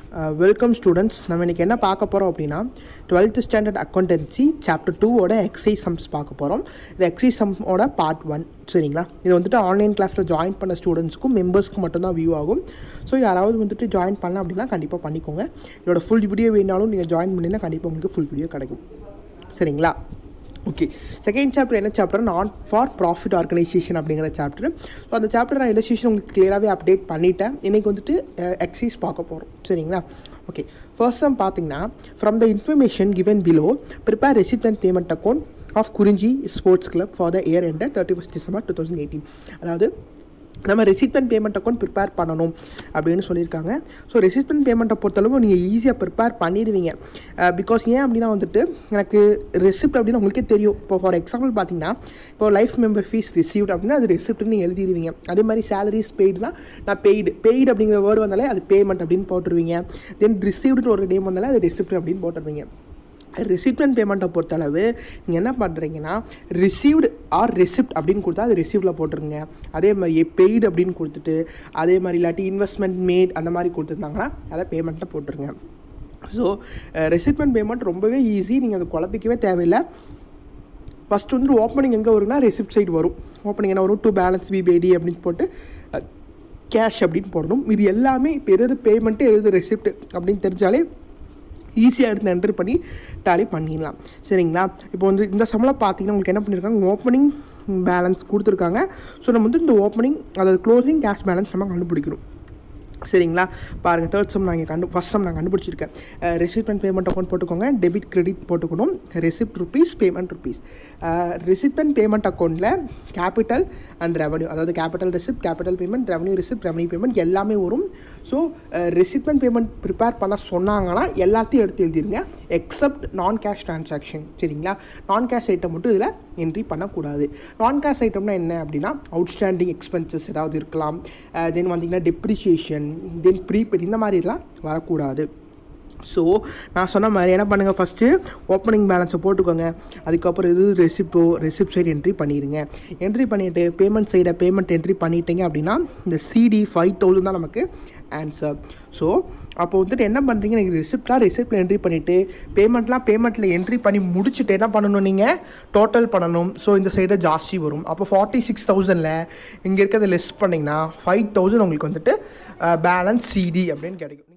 welcome students நம்ம இன்றைக்கி என்ன பார்க்க போகிறோம் அப்படின்னா டுவெல்த் ஸ்டாண்டர்ட் அக்கௌண்டன்சி சாப்டர் டூவோட எக்ஸைஸ் சம்ஸ் பார்க்க போகிறோம் இது எக்ஸைஸ் சம்மோட பார்ட் ஒன் சரிங்களா இது வந்துட்டு ஆன்லைன் கிளாஸில் ஜாயின் பண்ண ஸ்டூடெண்ட்ஸ்க்கும் மெம்பர்ஸ்க்கும் மட்டும்தான் வியூ ஆகும் ஸோ யாராவது வந்துட்டு ஜாயின் பண்ணலாம் அப்படின்னா கண்டிப்பாக பண்ணிக்கோங்க இதோட ஃபுல் வீடியோ வேணாலும் நீங்கள் ஜாயின் பண்ணிங்கன்னா கண்டிப்பாக உங்களுக்கு ஃபுல் வீடியோ கிடைக்கும் சரிங்களா ஓகே செகண்ட் சாப்டர் என்ன chapter not for profit organisation அப்படிங்கிற சாப்டர் ஸோ அந்த சாப்டர் நான் இல்லஸ்ட்ரேஷன் உங்களுக்கு கிளியராகவே அப்டேட் பண்ணிட்டேன் இன்றைக்கி வந்துட்டு எக்ஸைஸ் பார்க்க போகிறோம் சரிங்களா ஓகே ஃபர்ஸ்ட் சம் பார்த்தீங்கன்னா from the information given below prepare receipt and payment account of Kurinji sports club for the year ended thirty first December two thousand eighteen அதாவது நம்ம ரெசிப்மெண்ட் பேமெண்ட் அக்கௌண்ட் ப்ரிப்பேர் பண்ணணும் அப்படின்னு சொல்லியிருக்காங்க ஸோ ரெசிப்மெண்ட் பேமெண்ட்டை பொறுத்தளவு நீங்கள் ஈஸியாக ப்ரிப்பேர் பண்ணிடுவீங்க பிகாஸ் ஏன் அப்படின்னா வந்துட்டு எனக்கு ரெசிப்ட் அப்படின்னு உங்களுக்கே தெரியும் இப்போ ஃபார் எக்ஸாம்பிள் பார்த்தீங்கன்னா இப்போ லைஃப் மெம்பர் ஃபீஸ் ரிசீவ்ட் அப்படின்னா அது ரெசிப்ட்னு எழுதிடுவீங்க அதே மாதிரி சேலரிஸ் பெய்டுனா நான் பெய்டு பெய்டு அப்படிங்கிற வேர்டு வந்தாலே அது பேமெண்ட் அப்படின்னு போட்டுருவீங்க தென் ரிசீவ்டுன்னு ஒரு நேம் வந்தாலே அது ரெசிப்ட் அப்படின்னு போட்டுருவீங்க ரிசிப்ட் பேமெண்ட்டை பொறுத்தளவு நீங்கள் என்ன பண்ணுறீங்கன்னா ரிசீவ்டு ஆர் ரெசிப்ட் அப்படின்னு கொடுத்தா அது ரிசீவ்டில் போட்டுருங்க அதே மாதிரி பெய்டு அப்படின்னு கொடுத்துட்டு அதே மாதிரி இல்லாட்டி இன்வெஸ்ட்மெண்ட் மேட் அந்த மாதிரி கொடுத்துருந்தாங்கன்னா அதை பேமெண்ட்டில் போட்டுருங்க ஸோ ரெசிப்மெண்ட் பேமெண்ட் ரொம்பவே ஈஸி நீங்கள் அதை குழப்பிக்கவே தேவையில்லை ஃபஸ்ட் வந்துட்டு ஓப்பனிங் எங்கே வரும்னா ரெசிப்ட் சைடு வரும் ஓப்பனிங் என்ன வரும் டூ பேலன்ஸ் பிபேடி அப்படின்னு போட்டு கேஷ் அப்படின்னு போடணும் இது எல்லாமே இப்போ எது பேமெண்ட்டு எது ரெசிப்ட் அப்படின்னு தெரிஞ்சாலே ஈஸியாக எடுத்து என்ட்ரு பண்ணி டேலி பண்ணிடலாம் சரிங்களா இப்போ வந்து இந்த சம்பளம் பார்த்தீங்கன்னா உங்களுக்கு என்ன பண்ணியிருக்காங்க ஓப்பனிங் பேலன்ஸ் கொடுத்துருக்காங்க ஸோ நம்ம வந்து இந்த ஓப்பனிங் அதாவது க்ளோசிங் கேஷ் பேலன்ஸ் நம்ம கண்டுபிடிக்கணும் சரிங்களா பாருங்கள் தேர்ட் சம் நான் இங்கே கண்டு ஃபஸ்ட் சம் நான் கண்டுபிடிச்சிருக்கேன் ரெசிப்ட் அண்ட் பேமெண்ட் அக்கௌண்ட் போட்டுக்கோங்க டெபிட் கிரெடிட் போட்டுக்கணும் receipt rupees payment rupees receipt and payment அக்கௌண்ட்டில் கேபிட்டல் அண்ட் ரெவன்யூ அதாவது capital receipt capital payment revenue receipt revenue payment எல்லாமே வரும் so receipt and payment prepare பண்ண சொன்னாங்கன்னா எல்லாத்தையும் எடுத்து எழுதிருங்க எக்ஸப்ட் நான் கேஷ் ட்ரான்சாக்ஷன் சரிங்களா நான் கேஷ் ஐட்டம் மட்டும் இதில் என்ட்ரி பண்ணக்கூடாது நான் கேஷ் ஐட்டம்னா என்ன அப்படின்னா அவுட்ஸ்டாண்டிங் எக்ஸ்பென்சஸ் ஏதாவது இருக்கலாம் தென் வந்தீங்கன்னா டெப்ரிஷியேஷன் தென் ப்ரீபெய்ட் இந்த மாதிரிலாம் வரக்கூடாது ஸோ நான் சொன்ன மாதிரி என்ன பண்ணுங்கள் ஃபஸ்ட்டு ஓப்பனிங் பேலன்ஸை போட்டுக்கோங்க அதுக்கப்புறம் இது ரெசிப்டோ ரெசிப்ட் சைடு என்ட்ரி பண்ணிடுங்க என்ட்ரி பண்ணிவிட்டு பேமெண்ட் சைடை பேமெண்ட் என்ட்ரி பண்ணிட்டீங்க அப்படின்னா இந்த சிடி ஃபைவ் தௌசண்ட் தான் நமக்கு ஆன்சர் ஸோ அப்போ வந்துட்டு என்ன பண்ணுறீங்க நீங்கள் ரிசிப்டாக ரிசிப்டில் என்ட்ரி பண்ணிவிட்டு பேமெண்ட்லாம் பேமெண்ட்டில் என்ட்ரி பண்ணி முடிச்சுட்டு என்ன பண்ணணும் நீங்கள் டோட்டல் பண்ணணும் ஸோ இந்த சைடு ஜாஸ்தி வரும் அப்போ ஃபார்ட்டி சிக்ஸ் தௌசண்டில் இங்கே இருக்கிறத லெஸ் பண்ணிங்கன்னா ஃபைவ் தௌசண்ட் உங்களுக்கு வந்துட்டு பேலன்ஸ் சிடி அப்படின்னு கிடைக்கும்